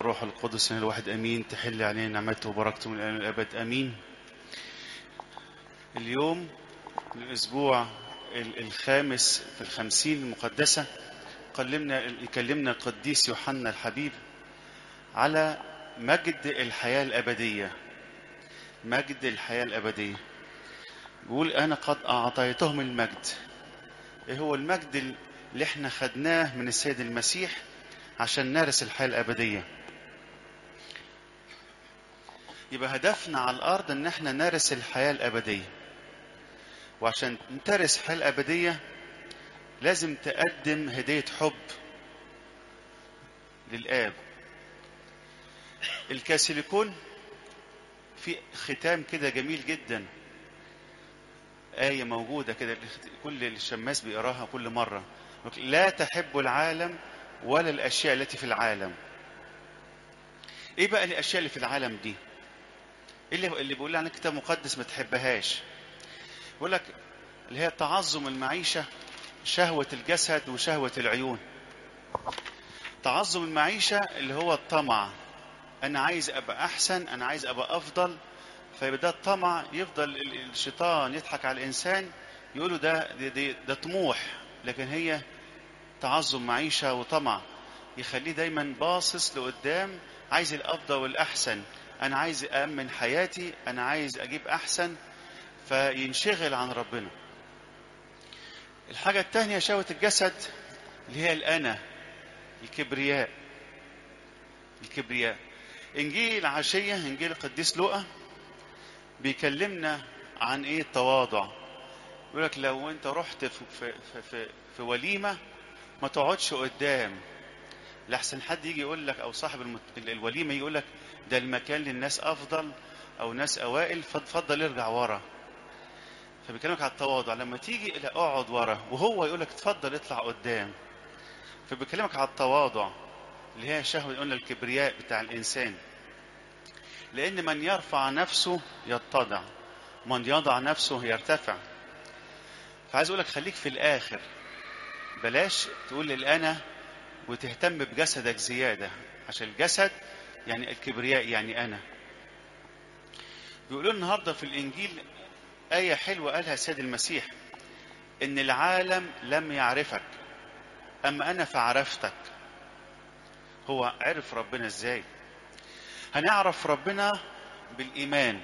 والروح القدس إن الواحد أمين تحل علينا نعمته وبركته من الآن الأبد أمين اليوم الأسبوع ال- الخامس في الخمسين المقدسة قلمنا يكلمنا القديس يوحنا الحبيب على مجد الحياة الأبدية مجد الحياة الأبدية بيقول أنا قد أعطيتهم المجد إيه هو المجد اللي احنا خدناه من السيد المسيح عشان نرث الحياة الأبدية يبقى هدفنا على الأرض إن احنا نرث الحياة الأبدية وعشان ترث الحياة الأبدية لازم تقدم هدية حب للآب الكاسيليكون في ختام كده جميل جدا آية موجودة كده كل الشماس بيقراها كل مرة لا تحب العالم ولا الأشياء التي في العالم إيه بقى الأشياء اللي في العالم دي إيه اللي اللي بيقول عنها كتاب مقدس ما تحبهاش بيقول لك اللي هي تعظم المعيشة شهوة الجسد وشهوة العيون تعظم المعيشة اللي هو الطمع أنا عايز أبقى أحسن أنا عايز أبقى أفضل فيبقى ده الطمع يفضل ال- الشيطان يضحك على الإنسان يقوله ده ده, ده, ده طموح لكن هي تعظم معيشة وطمع يخليه دايما باصص لقدام عايز الأفضل والأحسن أنا عايز أأمن حياتي أنا عايز أجيب أحسن فينشغل عن ربنا الحاجة الثانية شهوة الجسد اللي هي الأنا الكبرياء الكبرياء إنجيل عشية إنجيل القديس لوقا بيكلمنا عن إيه التواضع يقول لك لو أنت رحت في, في, في, في, في وليمة ما تقعدش قدام لحسن حد يجي يقول لك أو صاحب المت... الوليمة يقول لك ده المكان للناس أفضل أو ناس أوائل فاتفضل ارجع ورا فبيكلمك على التواضع لما تيجي الى اقعد ورا وهو يقول لك اتفضل اطلع قدام فبيكلمك على التواضع اللي هي شهوة قلنا الكبرياء بتاع الإنسان لأن من يرفع نفسه يتضع من يضع نفسه يرتفع فعايز أقول لك خليك في الآخر بلاش تقول الأنا وتهتم بجسدك زيادة عشان الجسد يعني الكبرياء يعني أنا بيقولوا النهاردة في الإنجيل آية حلوة قالها السيد المسيح إن العالم لم يعرفك أما أنا فعرفتك هو عرف ربنا إزاي هنعرف ربنا بالإيمان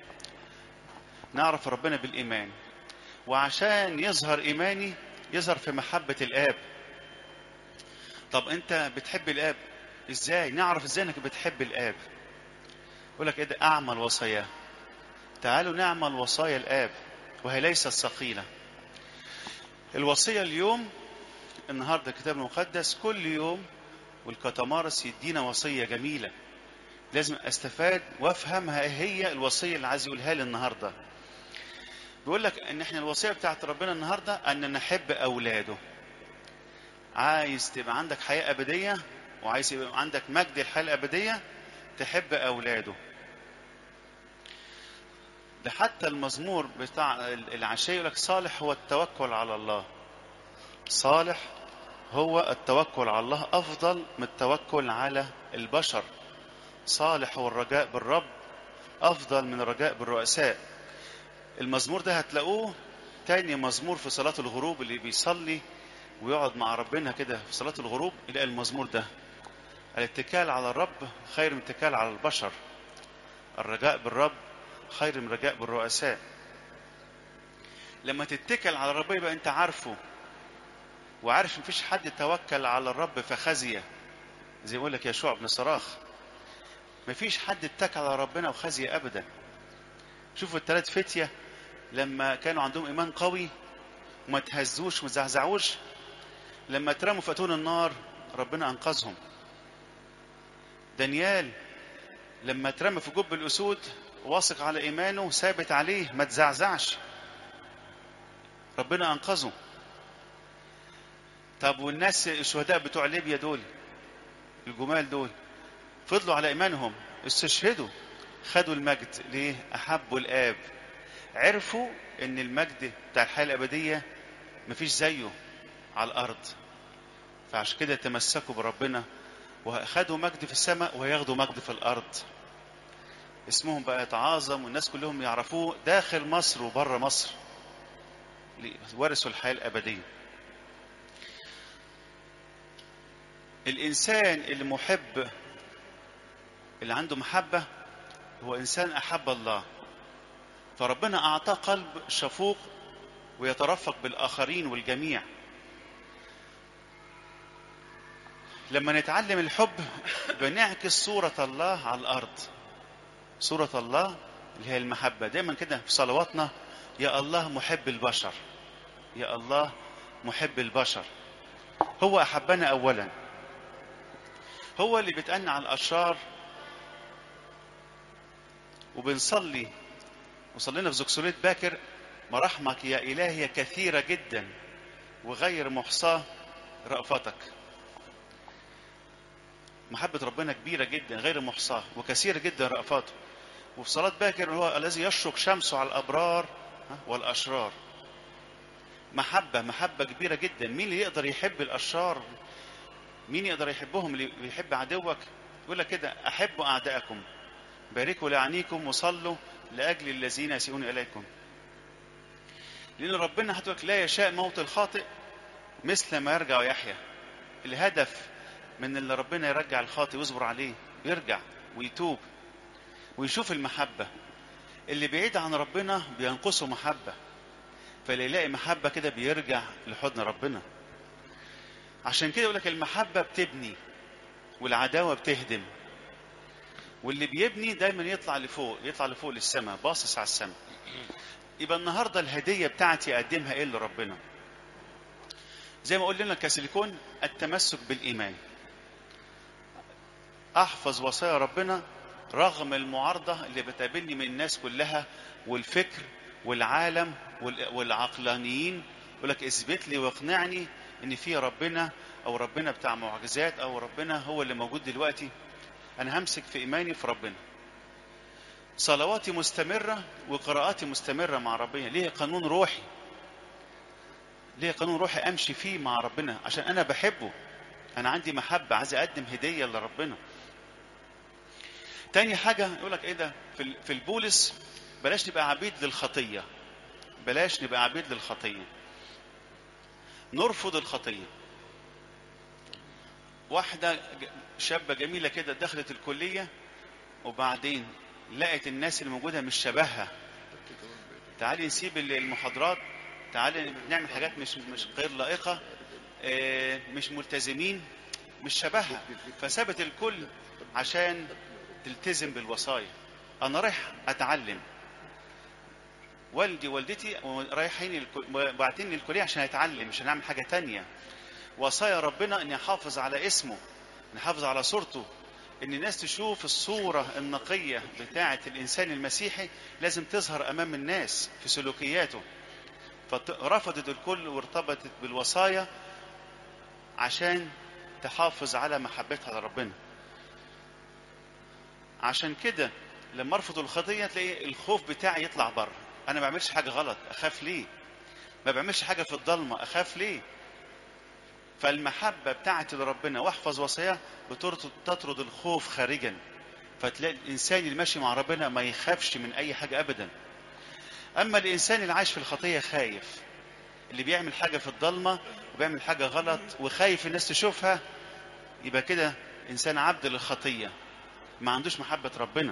نعرف ربنا بالإيمان وعشان يظهر إيماني يظهر في محبة الآب طب أنت بتحب الآب إزاي نعرف إزاي أنك بتحب الآب يقول لك إيه ده أعمل وصاياه تعالوا نعمل وصايا الآب وهي ليست ثقيلة الوصية اليوم النهاردة الكتاب المقدس كل يوم والكتمارس يدينا وصية جميلة لازم استفاد وافهمها ايه هي الوصية اللي عايز يقولها لي النهاردة بيقول لك ان احنا الوصية بتاعت ربنا النهاردة ان نحب اولاده عايز تبقى عندك حياة ابدية وعايز يبقى عندك مجد الحياة الابدية تحب اولاده ده حتى المزمور بتاع العشية يقول لك صالح هو التوكل على الله صالح هو التوكل على الله أفضل من التوكل على البشر صالح هو الرجاء بالرب أفضل من الرجاء بالرؤساء المزمور ده هتلاقوه تاني مزمور في صلاة الغروب اللي بيصلي ويقعد مع ربنا كده في صلاة الغروب يلاقي المزمور ده الاتكال على الرب خير من الاتكال على البشر الرجاء بالرب خير من الرجاء بالرؤساء لما تتكل على الرب يبقى انت عارفه وعارف مفيش حد توكل على الرب فخزيه زي ما يقول لك يشوع بن صراخ مفيش حد اتكل على ربنا وخزي ابدا شوفوا الثلاث فتيه لما كانوا عندهم ايمان قوي وما تهزوش وما زعزعوش لما اترموا في اتون النار ربنا انقذهم دانيال لما اترمى في جب الاسود واثق على ايمانه ثابت عليه ما تزعزعش ربنا انقذه طب والناس الشهداء بتوع ليبيا دول الجمال دول فضلوا على ايمانهم استشهدوا خدوا المجد ليه احبوا الاب عرفوا ان المجد بتاع الحياه الابديه مفيش زيه على الارض فعشان كده تمسكوا بربنا وخدوا مجد في السماء وهياخدوا مجد في الارض اسمهم بقى يتعاظم والناس كلهم يعرفوه داخل مصر وبره مصر ورثوا الحياه الابديه الانسان اللي محب اللي عنده محبه هو انسان احب الله فربنا اعطاه قلب شفوق ويترفق بالاخرين والجميع لما نتعلم الحب بنعكس صورة الله على الأرض صورة الله اللي هي المحبة دايما كده في صلواتنا يا الله محب البشر يا الله محب البشر هو أحبنا أولا هو اللي بيتأنى على الأشرار وبنصلي وصلينا في زكسولية باكر مراحمك يا إلهي كثيرة جدا وغير محصاة رأفتك محبة ربنا كبيرة جدا غير محصاة وكثيرة جدا رأفاته وفي صلاة باكر هو الذي يشرق شمسه على الأبرار والأشرار محبة محبة كبيرة جدا مين اللي يقدر يحب الأشرار مين يقدر يحبهم اللي يحب عدوك يقول لك كده أحبوا أعدائكم باركوا لعنيكم وصلوا لأجل الذين يسيئون إليكم لأن ربنا هتقولك لا يشاء موت الخاطئ مثل ما يرجع ويحيا الهدف من اللي ربنا يرجع الخاطئ ويصبر عليه يرجع ويتوب ويشوف المحبة اللي بعيد عن ربنا بينقصه محبة فاللي يلاقي محبة كده بيرجع لحضن ربنا عشان كده يقول لك المحبة بتبني والعداوة بتهدم واللي بيبني دايما يطلع لفوق يطلع لفوق للسماء باصص على السماء يبقى النهارده الهدية بتاعتي أقدمها إيه لربنا زي ما قلنا لنا كسيليكون التمسك بالإيمان أحفظ وصايا ربنا رغم المعارضة اللي بتقابلني من الناس كلها والفكر والعالم والعقلانيين يقول لك اثبت لي واقنعني ان في ربنا او ربنا بتاع معجزات او ربنا هو اللي موجود دلوقتي انا همسك في ايماني في ربنا صلواتي مستمرة وقراءاتي مستمرة مع ربنا ليه قانون روحي ليه قانون روحي امشي فيه مع ربنا عشان انا بحبه انا عندي محبة عايز اقدم هدية لربنا تاني حاجة يقول لك ايه ده في في البولس بلاش نبقى عبيد للخطية بلاش نبقى عبيد للخطية نرفض الخطية واحدة شابة جميلة كده دخلت الكلية وبعدين لقت الناس اللي موجودة مش شبهها تعالي نسيب المحاضرات تعالي نعمل حاجات مش مش غير لائقة مش ملتزمين مش شبهها فسابت الكل عشان تلتزم بالوصايا انا رايح اتعلم والدي والدتي رايحين باعتين الكليه عشان اتعلم مش هنعمل حاجه تانية وصايا ربنا اني احافظ على اسمه نحافظ على صورته ان الناس تشوف الصوره النقيه بتاعه الانسان المسيحي لازم تظهر امام الناس في سلوكياته فرفضت الكل وارتبطت بالوصايا عشان تحافظ على محبتها لربنا عشان كده لما ارفض الخطيه تلاقي الخوف بتاعي يطلع بره انا ما بعملش حاجه غلط اخاف ليه ما بعملش حاجه في الضلمه اخاف ليه فالمحبه بتاعتي لربنا واحفظ وصاياه بتطرد الخوف خارجا فتلاقي الانسان اللي ماشي مع ربنا ما يخافش من اي حاجه ابدا اما الانسان اللي عايش في الخطيه خايف اللي بيعمل حاجه في الضلمه وبيعمل حاجه غلط وخايف الناس تشوفها يبقى كده انسان عبد للخطيه ما عندوش محبة ربنا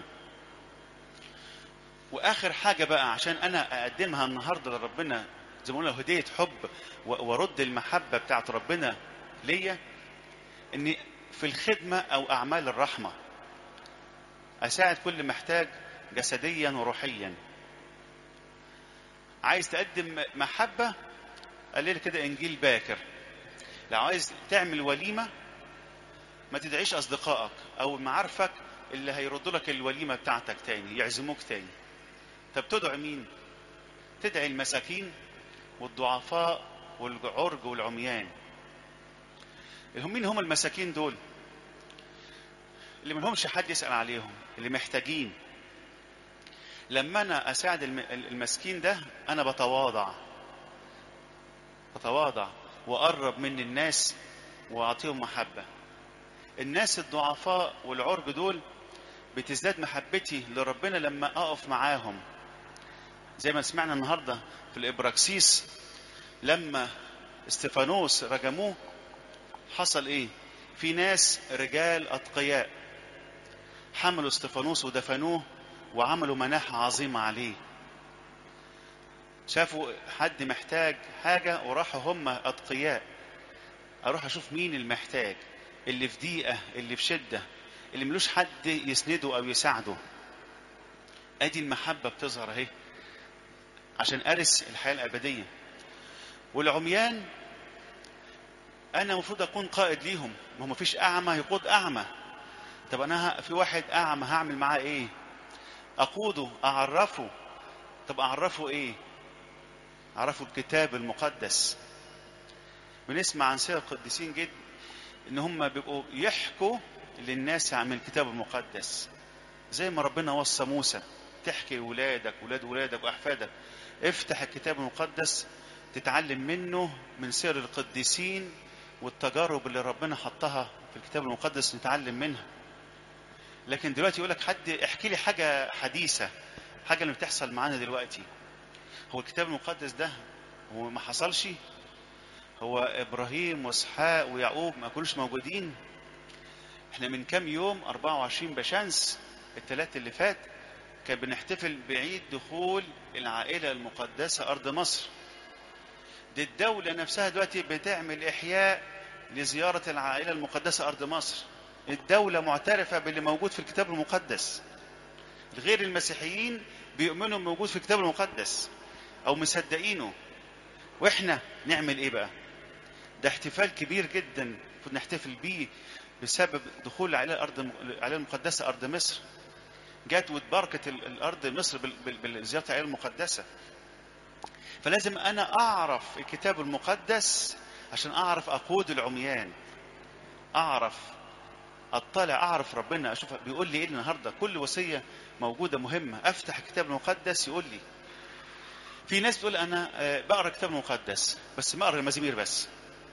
وآخر حاجة بقى عشان أنا أقدمها النهاردة لربنا زي ما قلنا هدية حب وارد المحبة بتاعت ربنا ليا إني في الخدمة أو أعمال الرحمة أساعد كل محتاج جسديا وروحيا عايز تقدم محبة قال كده إنجيل باكر لو عايز تعمل وليمة ما تدعيش أصدقائك أو معارفك اللي هيردوا لك الوليمة بتاعتك تاني يعزموك تاني طب تدعي مين تدعي المساكين والضعفاء والعرج والعميان هم مين هم المساكين دول اللي منهمش حد يسأل عليهم اللي محتاجين لما انا اساعد المسكين ده انا بتواضع بتواضع واقرب من الناس واعطيهم محبه الناس الضعفاء والعرج دول بتزداد محبتي لربنا لما اقف معاهم زي ما سمعنا النهارده في الابراكسيس لما استفانوس رجموه حصل ايه في ناس رجال اتقياء حملوا استفانوس ودفنوه وعملوا مناحة عظيمة عليه شافوا حد محتاج حاجة وراحوا هم أتقياء أروح أشوف مين المحتاج اللي في ضيقة اللي في شدة اللي ملوش حد يسنده أو يساعده أدي المحبة بتظهر أهي عشان أرث الحياة الأبدية والعميان أنا المفروض أكون قائد ليهم ما هو مفيش أعمى يقود أعمى طب أنا في واحد أعمى هعمل معاه إيه؟ أقوده أعرفه طب أعرفه إيه؟ أعرفه الكتاب المقدس بنسمع عن سير القديسين جدا إن هم بيبقوا يحكوا للناس عن الكتاب المقدس زي ما ربنا وصى موسى تحكي لولادك ولاد ولادك وأحفادك افتح الكتاب المقدس تتعلم منه من سير القديسين والتجارب اللي ربنا حطها في الكتاب المقدس نتعلم منها لكن دلوقتي يقول لك حد احكي لي حاجة حديثة حاجة اللي بتحصل معانا دلوقتي هو الكتاب المقدس ده هو ما حصلش هو ابراهيم واسحاق ويعقوب ما كانوش موجودين احنا من كام يوم 24 بشمس الثلاث اللي فات كان بنحتفل بعيد دخول العائلة المقدسة أرض مصر دي الدولة نفسها دلوقتي بتعمل إحياء لزيارة العائلة المقدسة أرض مصر الدولة معترفة باللي موجود في الكتاب المقدس غير المسيحيين بيؤمنوا موجود في الكتاب المقدس أو مصدقينه وإحنا نعمل إيه بقى ده احتفال كبير جدا المفروض نحتفل بيه بسبب دخول العائلة الأرض العائلة المقدسة أرض مصر جات واتبركت الأرض مصر بزيارة العائلة المقدسة فلازم أنا أعرف الكتاب المقدس عشان أعرف أقود العميان أعرف اطلع اعرف ربنا اشوف بيقول لي ايه النهارده كل وصيه موجوده مهمه افتح الكتاب المقدس يقول لي في ناس بتقول انا بقرا الكتاب المقدس بس ما اقرا المزامير بس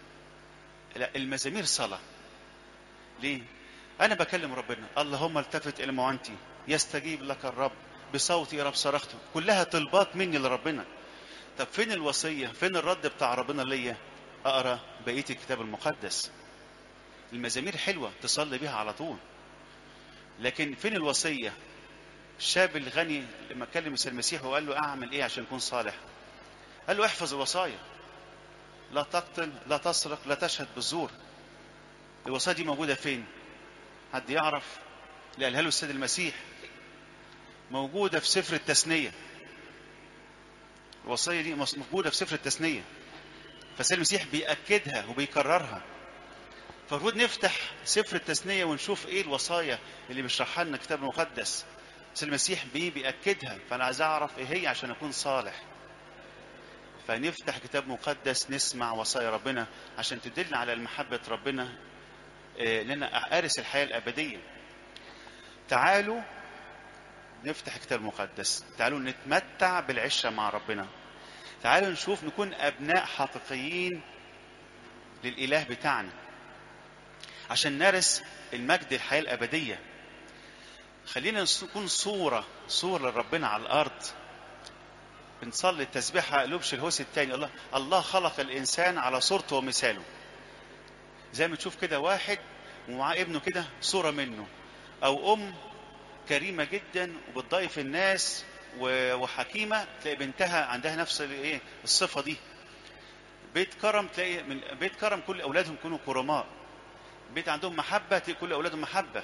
لا المزامير صلاه ليه انا بكلم ربنا اللهم التفت الى موانتي يستجيب لك الرب بصوتي يا رب صرخته كلها طلبات مني لربنا طب فين الوصيه فين الرد بتاع ربنا ليا اقرا بقيه الكتاب المقدس المزامير حلوة تصلي بيها على طول لكن فين الوصية الشاب الغني لما كلم المسيح وقال له اعمل ايه عشان اكون صالح قال له احفظ الوصايا لا تقتل لا تسرق لا تشهد بالزور الوصايا دي موجودة فين حد يعرف اللي قالها له السيد المسيح موجودة في سفر التثنية الوصية دي موجودة في سفر التثنية فالسيد المسيح بيأكدها وبيكررها فالمفروض نفتح سفر التثنية ونشوف ايه الوصايا اللي بيشرحها لنا الكتاب المقدس بس المسيح بيه بيأكدها فأنا عايز أعرف ايه هي عشان أكون صالح فنفتح كتاب مقدس نسمع وصايا ربنا عشان تدلنا على المحبة ربنا إيه لنا أرث الحياة الأبدية تعالوا نفتح كتاب مقدس تعالوا نتمتع بالعشرة مع ربنا تعالوا نشوف نكون أبناء حقيقيين للإله بتاعنا عشان نرث المجد الحياة الأبدية خلينا نكون صورة صورة لربنا على الأرض بنصلي التسبيحة لبش الهوس الثاني الله الله خلق الإنسان على صورته ومثاله زي ما تشوف كده واحد ومعاه ابنه كده صورة منه أو أم كريمة جدا وبتضيف الناس وحكيمة تلاقي بنتها عندها نفس الايه الصفة دي بيت كرم تلاقي من بيت كرم كل أولادهم يكونوا كرماء بيت عندهم محبة تلاقي كل أولادهم محبة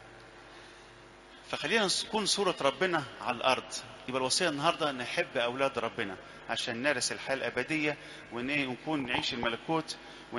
فخلينا نكون صورة ربنا على الأرض يبقى الوصية النهاردة نحب أولاد ربنا عشان نرث الحياة الأبدية ونكون نعيش الملكوت